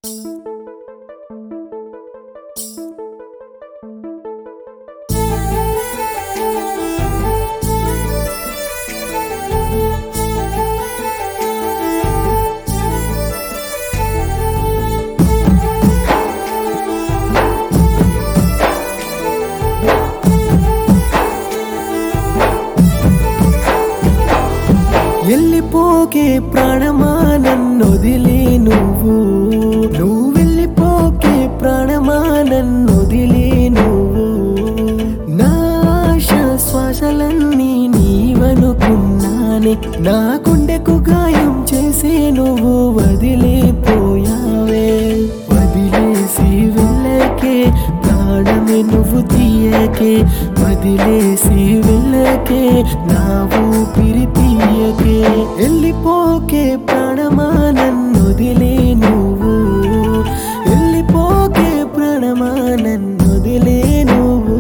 వెళ్ళిపోకే ప్రాణమా నన్నొదిలి నువ్వు నువ్వు వెళ్ళిపోకే ప్రాణమా నన్నొదిలి నువ్వు నా ఆశ శ్వాసలన్నీ నీవనుకున్నానే నా గుండెకు గాయం చేసే నువ్వు వదిలిపోయావే వదిలేసి వెళ్ళకే ప్రాణమే నువ్వు తీయకే వదిలేసి వెళ్ళకే నా ఊపిరి తీయకే వెళ్ళిపోకే ప్రాణమా నన్నొదిలే నువ్వు వెళ్ళిపోకే ప్రాణమా నన్నొదిలే నువ్వు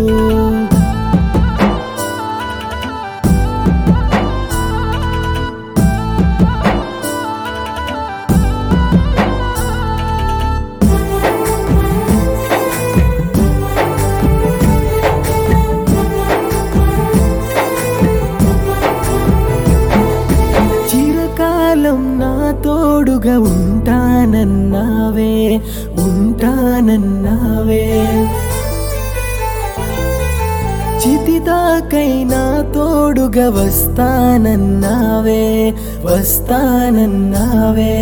చిరకాలం నా తోడుగా ఉంటానన్నావే ఉంటానన్నావే చితిదాకై నా తోడుగా వస్తానన్నావే వస్తానన్నావే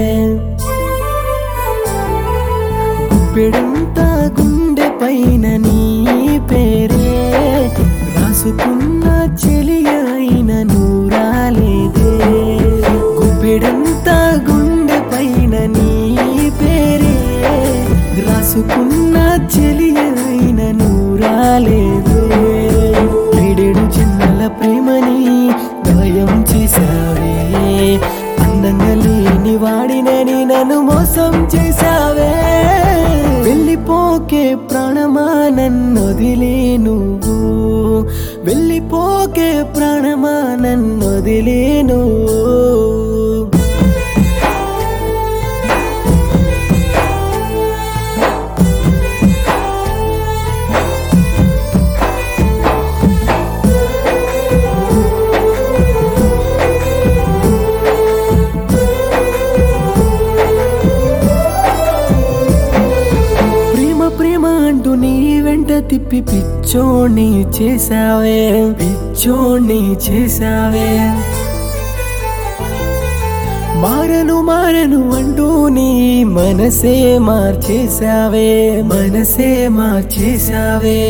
గుప్పెడంతా గుండె పైన నీ పేరే రాసుకున్న చెలి అయిన నూరాలేదే గుప్పెడంతా గుండె పైన నీ పేరే రాసుకున్న చెలి అయిన నూరాలేదే ఏడేడు చిన్నల ప్రేమని గాయం చేశావే అందంగా లేని వాడినని నన్ను మోసం చేశావే వెళ్ళిపోకే ప్రాణమా నన్నొదిలే నువ్వు వెళ్ళిపోకే ప్రాణమా నన్నొదిలే నువ్వు ప్రేమ ప్రేమ అంటూ నీ వెంట తిప్పి పిచ్చోణ్ణి చేసావే పిచ్చోణ్ణి చేసావే మారను మారను అంటూ నీ మనసే మార్చేసావే మనసే మార్చేసావే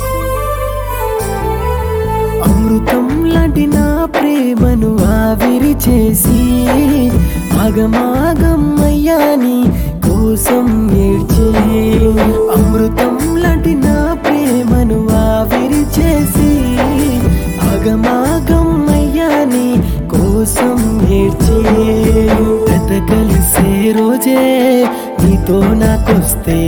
అమృతం లాంటి నా ప్రేమను ఆవిరి చేసి ఆగమాగం అయ్యాని కోసం ఏడ్చి అమృతం లాంటి నా ప్రేమను ఆవిరి చేసి ఆగమాగం అయ్యాని కోసం ఏడ్చి గత కలిసే రోజే నీతో నాకొస్తే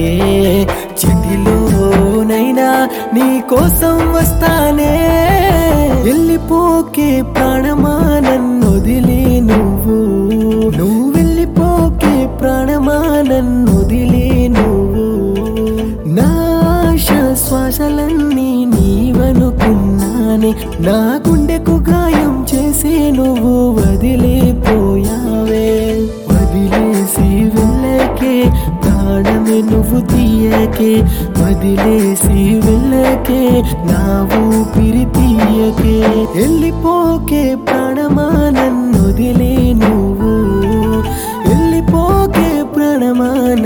చిటిలోనైనా నీ కోసం వస్తానే వెళ్ళిపోకే ప్రాణమా నన్నొదిలి నువ్వు నువ్వు వెళ్ళిపోకే ప్రాణమా నన్నొదిలి నువ్వు నా ఆశ శ్వాసలన్నీ నీవనుకున్నానే నా గుండెకు గాయం చేసే నువ్వు వదిలిపోయావే వదిలేసి వెళ్ళకే ప్రాణమే నువ్వు తీయకే వదిలేసి వెళ్ళకే నా ఊపిరి తీయకే వెళ్ళిపోకే ప్రాణమా నన్నొదిలే నువ్వు వెళ్ళిపోకే ప్రాణమా